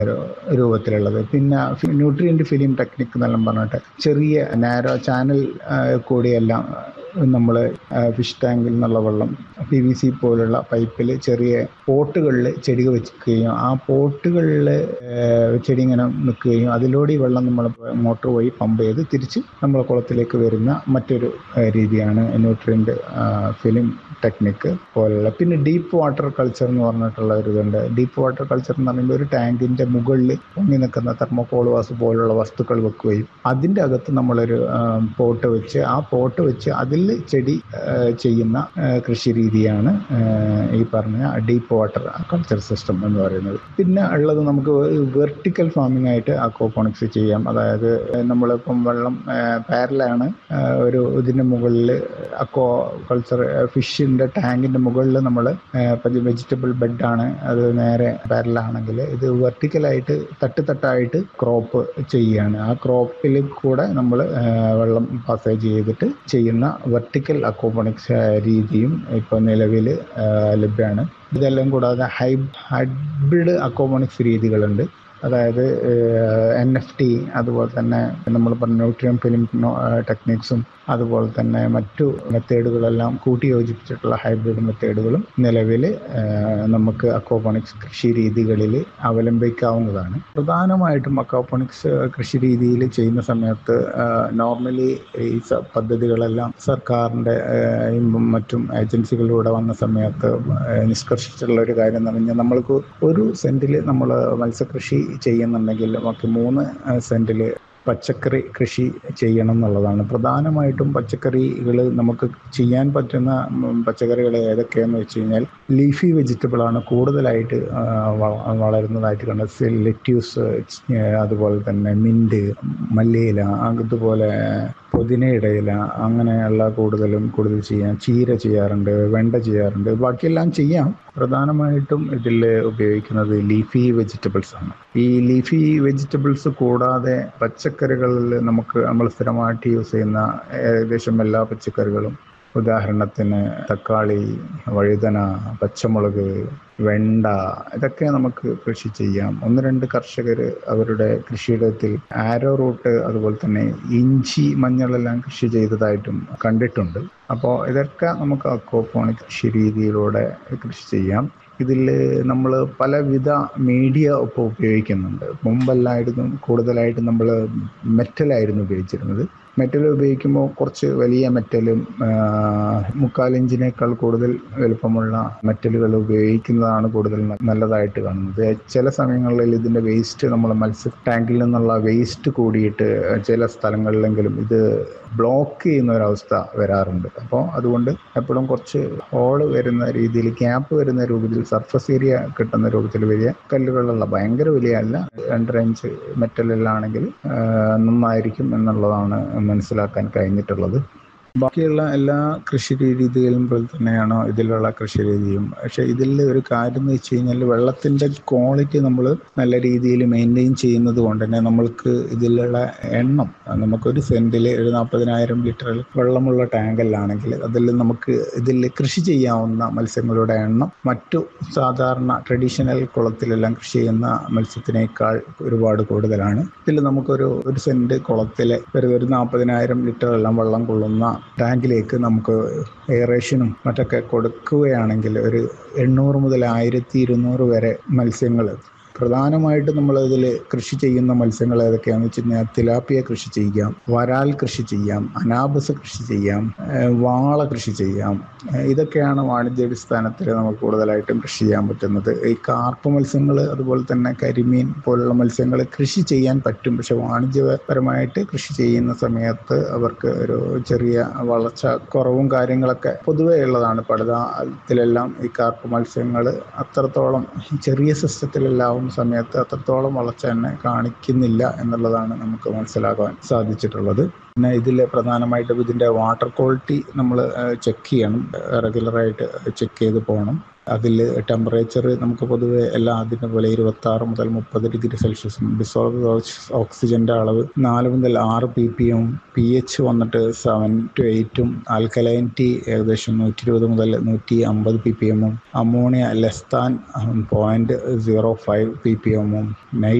ഒരു രൂപത്തിലുള്ളത് പിന്നെ nutrient film technique എന്നെല്ലാം പറഞ്ഞിട്ട് ചെറിയ നാരോ ചാനൽ കൂടിയെല്ലാം നമ്മൾ ഫിഷ് ടാങ്കിൽ നിന്നുള്ള വെള്ളം പി വി സി പോലുള്ള പൈപ്പിൽ ചെറിയ പോട്ടുകളിൽ ചെടി വെക്കുകയും ആ പോട്ടുകളിൽ ചെടി ഇങ്ങനെ നിൽക്കുകയും അതിലൂടെ ഈ വെള്ളം നമ്മൾ മോട്ടോർ വഴി പമ്പ് ചെയ്ത് തിരിച്ച് നമ്മൾ കുളത്തിലേക്ക് വരുന്ന മറ്റൊരു രീതിയാണ് ന്യൂട്രിയൻ്റ് ഫിലിം ടെക്നിക്ക് പോലുള്ള പിന്നെ ഡീപ്പ് വാട്ടർ കൾച്ചർ എന്ന് പറഞ്ഞിട്ടുള്ള ഒരു ഇതുണ്ട് ഡീപ്പ് വാട്ടർ കൾച്ചർ എന്ന് പറയുമ്പോൾ ഒരു ടാങ്കിൻ്റെ മുകളിൽ പൊങ്ങി നിൽക്കുന്ന തെർമോകോൾ വാസ് പോലുള്ള വസ്തുക്കൾ വെക്കുകയും അതിൻ്റെ അകത്ത് നമ്മളൊരു പോട്ട് വെച്ച് ആ പോട്ട് വെച്ച് അതിൽ ചെടി ചെയ്യുന്ന കൃഷി രീതിയാണ് ഈ പറഞ്ഞ ഡീപ്പ് വാട്ടർ കൾച്ചർ സിസ്റ്റം എന്ന് പറയുന്നത് പിന്നെ ഉള്ളത് നമുക്ക് വെർട്ടിക്കൽ ഫാമിംഗ് ആയിട്ട് അക്വാപോണിക്സ് ചെയ്യാം അതായത് നമ്മളിപ്പം വെള്ളം പാരലാണ് ഒരു ഇതിൻ്റെ മുകളിൽ അക്വാ കൾച്ചർ ഫിഷിൻ്റെ ടാങ്കിൻ്റെ മുകളിൽ നമ്മൾ വെജിറ്റബിൾ ബെഡാണ് അത് നേരെ പാരലാണെങ്കിൽ ഇത് വെർട്ടിക്കലായിട്ട് തട്ട് തട്ടായിട്ട് ക്രോപ്പ് ചെയ്യുകയാണ് ആ ക്രോപ്പിൽ കൂടെ നമ്മൾ വെള്ളം പാസേജ് ചെയ്തിട്ട് ചെയ്യുന്ന വെർട്ടിക്കൽ അക്വാപോണിക്സ് രീതിയും ഇപ്പോൾ നിലവിൽ ലഭ്യമാണ് ഇതെല്ലാം കൂടാതെ ഹൈ ഹൈബ്രിഡ് അക്വാപോണിക്സ് രീതികളുണ്ട് അതായത് എൻ എഫ് ടി അതുപോലെ തന്നെ നമ്മൾ പറഞ്ഞ ന്യൂട്രിയം ഫിലിം ടെക്നിക്സും അതുപോലെ തന്നെ മറ്റു മെത്തേഡുകളെല്ലാം കൂട്ടി യോജിപ്പിച്ചിട്ടുള്ള ഹൈബ്രിഡ് മെത്തേഡുകളും നിലവിൽ നമുക്ക് അക്വാപോണിക്സ് കൃഷി രീതികളിൽ അവലംബിക്കാവുന്നതാണ് പ്രധാനമായിട്ടും അക്വാപോണിക്സ് കൃഷി രീതിയിൽ ചെയ്യുന്ന സമയത്ത് നോർമലി ഈ പദ്ധതികളെല്ലാം സർക്കാരിൻ്റെ മറ്റും ഏജൻസികളിലൂടെ വന്ന സമയത്ത് നിഷ്കർഷിച്ചിട്ടുള്ള ഒരു കാര്യം എന്ന് പറഞ്ഞാൽ നമ്മൾക്ക് ഒരു സെൻറ്റിൽ നമ്മൾ മത്സ്യകൃഷി ചെയ്യുന്നുണ്ടെങ്കിൽ നമുക്ക് മൂന്ന് സെൻറ്റിൽ പച്ചക്കറി കൃഷി ചെയ്യണം എന്നുള്ളതാണ് പ്രധാനമായിട്ടും പച്ചക്കറികൾ നമുക്ക് ചെയ്യാൻ പറ്റുന്ന പച്ചക്കറികൾ ഏതൊക്കെയാന്ന് വെച്ച് കഴിഞ്ഞാൽ ലീഫി വെജിറ്റബിൾ ആണ് കൂടുതലായിട്ട് വളരുന്നതായിട്ട് കണ്ടത് ലെറ്റ്യൂസ് അതുപോലെ തന്നെ മിൻറ്റ് മല്ലിയില അതുപോലെ പുതിനയുടെ ഇല അങ്ങനെയുള്ള കൂടുതലും കൂടുതൽ ചെയ്യാം ചീര ചെയ്യാറുണ്ട് വെണ്ട ചെയ്യാറുണ്ട് ബാക്കിയെല്ലാം ചെയ്യാം പ്രധാനമായിട്ടും ഇതിൽ ഉപയോഗിക്കുന്നത് ലീഫി വെജിറ്റബിൾസ് ആണ് ഈ ലീഫി വെജിറ്റബിൾസ് കൂടാതെ പച്ചക്കറികളിൽ നമുക്ക് നമ്മൾ സ്ഥിരമായിട്ട് യൂസ് ചെയ്യുന്ന ഏകദേശം എല്ലാ പച്ചക്കറികളും ഉദാഹരണത്തിന് തക്കാളി വഴുതന പച്ചമുളക് വെണ്ട ഇതൊക്കെ നമുക്ക് കൃഷി ചെയ്യാം ഒന്ന് രണ്ട് കർഷകർ അവരുടെ കൃഷിയിടത്തിൽ ആരോ റൂട്ട് അതുപോലെ തന്നെ ഇഞ്ചി മഞ്ഞളെല്ലാം കൃഷി ചെയ്തതായിട്ടും കണ്ടിട്ടുണ്ട് അപ്പോൾ ഇതൊക്കെ നമുക്ക് അക്വാപോണിക് കൃഷി രീതിയിലൂടെ കൃഷി ചെയ്യാം ഇതിൽ നമ്മൾ പലവിധ മീഡിയ ഇപ്പോൾ ഉപയോഗിക്കുന്നുണ്ട് മുമ്പല്ലായിരുന്നു കൂടുതലായിട്ട് നമ്മൾ മെറ്റലായിരുന്നു ഉപയോഗിച്ചിരുന്നത് മെറ്റൽ ഉപയോഗിക്കുമ്പോൾ കുറച്ച് വലിയ മെറ്റലും മുക്കാലിഞ്ചിനേക്കാൾ കൂടുതൽ വലുപ്പമുള്ള മെറ്റലുകൾ ഉപയോഗിക്കുന്നതാണ് കൂടുതൽ നല്ലതായിട്ട് കാണുന്നത് ചില സമയങ്ങളിൽ ഇതിൻ്റെ വേസ്റ്റ് നമ്മൾ മത്സ്യ ടാങ്കിൽ നിന്നുള്ള വേസ്റ്റ് കൂടിയിട്ട് ചില സ്ഥലങ്ങളിലെങ്കിലും ഇത് ബ്ലോക്ക് ചെയ്യുന്ന ഒരവസ്ഥ വരാറുണ്ട് അപ്പോൾ അതുകൊണ്ട് എപ്പോഴും കുറച്ച് ഹോള് വരുന്ന രീതിയിൽ ക്യാപ്പ് വരുന്ന രൂപത്തിൽ സർഫസ് ഏരിയ കിട്ടുന്ന രൂപത്തിൽ വലിയ കല്ലുകളുള്ള ഭയങ്കര വലിയ അല്ല രണ്ടര ഇഞ്ച് മെറ്റലിലാണെങ്കിൽ നന്നായിരിക്കും എന്നുള്ളതാണ് മനസ്സിലാക്കാൻ കഴിഞ്ഞിട്ടുള്ളത് ബാക്കിയുള്ള എല്ലാ കൃഷി രീതികളും പോലെ തന്നെയാണോ ഇതിലുള്ള കൃഷി രീതിയും പക്ഷേ ഇതിൽ ഒരു കാര്യം എന്ന് വെച്ച് കഴിഞ്ഞാൽ വെള്ളത്തിൻ്റെ ക്വാളിറ്റി നമ്മൾ നല്ല രീതിയിൽ മെയിൻറ്റെയിൻ ചെയ്യുന്നത് കൊണ്ട് തന്നെ നമ്മൾക്ക് ഇതിലുള്ള എണ്ണം നമുക്കൊരു സെൻറ്റിൽ ഒരു നാൽപ്പതിനായിരം ലിറ്റർ വെള്ളമുള്ള ടാങ്കല്ലാണെങ്കിൽ അതിൽ നമുക്ക് ഇതിൽ കൃഷി ചെയ്യാവുന്ന മത്സ്യങ്ങളുടെ എണ്ണം മറ്റു സാധാരണ ട്രഡീഷണൽ കുളത്തിലെല്ലാം കൃഷി ചെയ്യുന്ന മത്സ്യത്തിനേക്കാൾ ഒരുപാട് കൂടുതലാണ് ഇതിൽ നമുക്കൊരു ഒരു സെൻറ്റ് കുളത്തിൽ ഒരു ഒരു നാൽപ്പതിനായിരം ലിറ്റർ എല്ലാം വെള്ളം കൊള്ളുന്ന ടാങ്കിലേക്ക് നമുക്ക് എയറേഷനും മറ്റൊക്കെ കൊടുക്കുകയാണെങ്കിൽ ഒരു എണ്ണൂറ് മുതൽ ആയിരത്തി ഇരുന്നൂറ് വരെ മത്സ്യങ്ങൾ പ്രധാനമായിട്ടും നമ്മൾ ഇതിൽ കൃഷി ചെയ്യുന്ന മത്സ്യങ്ങൾ ഏതൊക്കെയാണെന്ന് വെച്ച് കഴിഞ്ഞാൽ തിലാപ്പിയ കൃഷി ചെയ്യാം വരാൽ കൃഷി ചെയ്യാം അനാബസ് കൃഷി ചെയ്യാം വാള കൃഷി ചെയ്യാം ഇതൊക്കെയാണ് വാണിജ്യാടിസ്ഥാനത്തിൽ നമുക്ക് കൂടുതലായിട്ടും കൃഷി ചെയ്യാൻ പറ്റുന്നത് ഈ കാർപ്പ് മത്സ്യങ്ങൾ അതുപോലെ തന്നെ കരിമീൻ പോലുള്ള മത്സ്യങ്ങൾ കൃഷി ചെയ്യാൻ പറ്റും പക്ഷെ വാണിജ്യപരമായിട്ട് കൃഷി ചെയ്യുന്ന സമയത്ത് അവർക്ക് ഒരു ചെറിയ വളർച്ച കുറവും കാര്യങ്ങളൊക്കെ പൊതുവേ ഉള്ളതാണ് പടുതാത്തിലെല്ലാം ഈ കാർപ്പ് മത്സ്യങ്ങൾ അത്രത്തോളം ചെറിയ സിസ്റ്റത്തിലെല്ലാം സമയത്ത് അത്രത്തോളം വളർച്ച തന്നെ കാണിക്കുന്നില്ല എന്നുള്ളതാണ് നമുക്ക് മനസ്സിലാക്കാൻ സാധിച്ചിട്ടുള്ളത് പിന്നെ ഇതിൽ പ്രധാനമായിട്ടും ഇതിൻ്റെ വാട്ടർ ക്വാളിറ്റി നമ്മൾ ചെക്ക് ചെയ്യണം റെഗുലറായിട്ട് ചെക്ക് ചെയ്ത് പോകണം അതിൽ ടെമ്പറേച്ചർ നമുക്ക് പൊതുവെ എല്ലാം അതിൻ്റെ പോലെ ഇരുപത്തി ആറ് മുതൽ മുപ്പത് ഡിഗ്രി സെൽഷ്യസും ഡിസോൾവ് ഓക്സിജൻ്റെ അളവ് നാല് മുതൽ ആറ് P P M P H വന്നിട്ട് സെവൻ ടു എയ്റ്റും ആൽക്കലൈൻറ്റി ഏകദേശം നൂറ്റി ഇരുപത് മുതൽ നൂറ്റി അമ്പത് പി പി എമ്മും ammonia less than point zero five P P എമ്മും